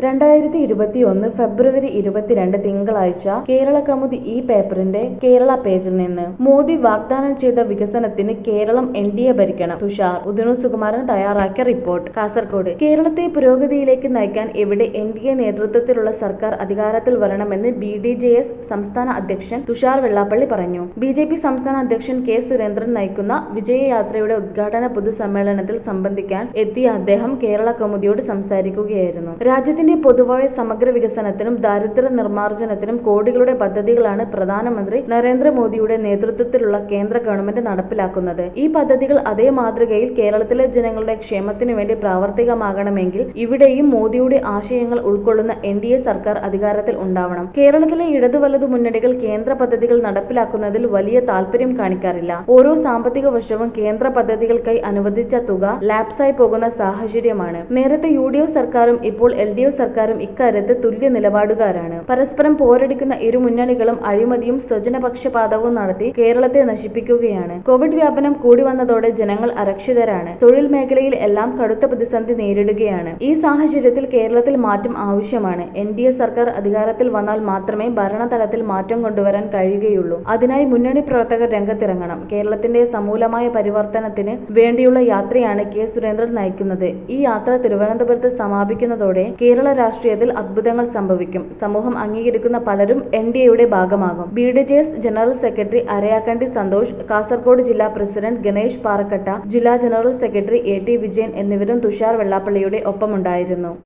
രണ്ടായിരത്തി ഇരുപത്തിയൊന്ന് ഫെബ്രുവരി ഇരുപത്തിരണ്ട് തിങ്കളാഴ്ച കേരള കൗമുദി ഈ പേപ്പറിന്റെ കേരള പേജിൽ നിന്ന് മോദി വാഗ്ദാനം ചെയ്ത വികസനത്തിന് കേരളം എൻ ഡി എ ഭരിക്കണം തുഷാർ ഉദിനു സുകുമാരൻ തയ്യാറാക്കിയ റിപ്പോർട്ട് കാസർകോട് കേരളത്തെ പുരോഗതിയിലേക്ക് നയിക്കാൻ എവിടെ എൻ ഡി എ നേതൃത്വത്തിലുള്ള സർക്കാർ അധികാരത്തിൽ വരണമെന്ന് ബി ഡി ജെ എസ് സംസ്ഥാന അധ്യക്ഷൻ തുഷാർ വെള്ളാപ്പള്ളി പറഞ്ഞു ബി ജെ പി സംസ്ഥാന അധ്യക്ഷൻ കെ സുരേന്ദ്രൻ നയിക്കുന്ന വിജയയാത്രയുടെ ഉദ്ഘാടന പൊതുസമ്മേളനത്തിൽ സംബന്ധിക്കാൻ എത്തിയ അദ്ദേഹം കേരള കൗമുദിയോട് സംസാരിക്കുകയായിരുന്നു രാജ്യത്തിന്റെ പൊതുവായ സമഗ്ര വികസനത്തിനും ദാരിദ്ര്യ നിർമ്മാർജ്ജനത്തിനും കോടികളുടെ പദ്ധതികളാണ് പ്രധാനമന്ത്രി നരേന്ദ്രമോദിയുടെ നേതൃത്വത്തിലുള്ള കേന്ദ്ര ഗവൺമെന്റ് നടപ്പിലാക്കുന്നത് ഈ പദ്ധതികൾ അതേ മാതൃകയിൽ കേരളത്തിലെ ജനങ്ങളുടെ ക്ഷേമത്തിനു വേണ്ടി പ്രാവർത്തികമാകണമെങ്കിൽ ഇവിടെയും മോദിയുടെ ആശയങ്ങൾ ഉൾക്കൊള്ളുന്ന എൻ ഡി എ സർക്കാർ അധികാരത്തിൽ ഉണ്ടാവണം കേരളത്തിലെ ഇടതു വലതു മുന്നണികൾ കേന്ദ്ര പദ്ധതികൾ നടപ്പിലാക്കുന്നതിൽ വലിയ താല്പര്യം കാണിക്കാറില്ല ഓരോ സാമ്പത്തിക വർഷവും കേന്ദ്ര പദ്ധതികൾക്കായി അനുവദിച്ച തുക ലാപ്സായി പോകുന്ന സാഹചര്യമാണ് നേരത്തെ യു ഡി എഫ് സർക്കാരും ഇപ്പോൾ എൽ ഡി എഫ് സർക്കാരും ഇക്കാര്യത്തിൽ തുല്യ നിലപാടുകാരാണ് പരസ്പരം പോരടിക്കുന്ന ഇരു മുന്നണികളും അഴിമതിയും സ്വജനപക്ഷപാതവും നടത്തി കേരളത്തെ നശിപ്പിക്കുകയാണ് കോവിഡ് വ്യാപനം കൂടി വന്നതോടെ ജനങ്ങൾ അരക്ഷിതരാണ് തൊഴിൽ മേഖലയിൽ എല്ലാം കടുത്ത പ്രതിസന്ധി നേരിടുകയാണ് ഈ സാഹചര്യത്തിൽ കേരളത്തിൽ മാറ്റം ആവശ്യമാണ് എൻ ഡി എ സർക്കാർ അധികാരത്തിൽ വന്നാൽ മാത്രമേ ഭരണതലത്തിൽ മാറ്റം കൊണ്ടുവരാൻ കഴിയുകയുള്ളൂ അതിനായി മുന്നണി പ്രവർത്തകർ രംഗത്തിറങ്ങണം കേരളത്തിന്റെ സമൂലമായ പരിവർത്തനത്തിന് വേണ്ടിയുള്ള യാത്രയാണ് കെ സുരേന്ദ്രൻ നയിക്കുന്നത് ഈ യാത്ര തിരുവനന്തപുരത്ത് സമാപിക്കുന്നതോടെ കേരള രാഷ്ട്രീയത്തിൽ അത്ഭുതങ്ങൾ സംഭവിക്കും സമൂഹം അംഗീകരിക്കുന്ന പലരും എൻ ഡി എയുടെ ഭാഗമാകും B D J S general secretary Arayakkandi Santhosh Kasargod ജില്ലാ പ്രസിഡന്റ് ഗണേഷ് പാറക്കട്ട ജില്ലാ general secretary A T Vijayan എന്നിവരും തുഷാർ വെള്ളാപ്പള്ളിയുടെ ഒപ്പമുണ്ടായിരുന്നു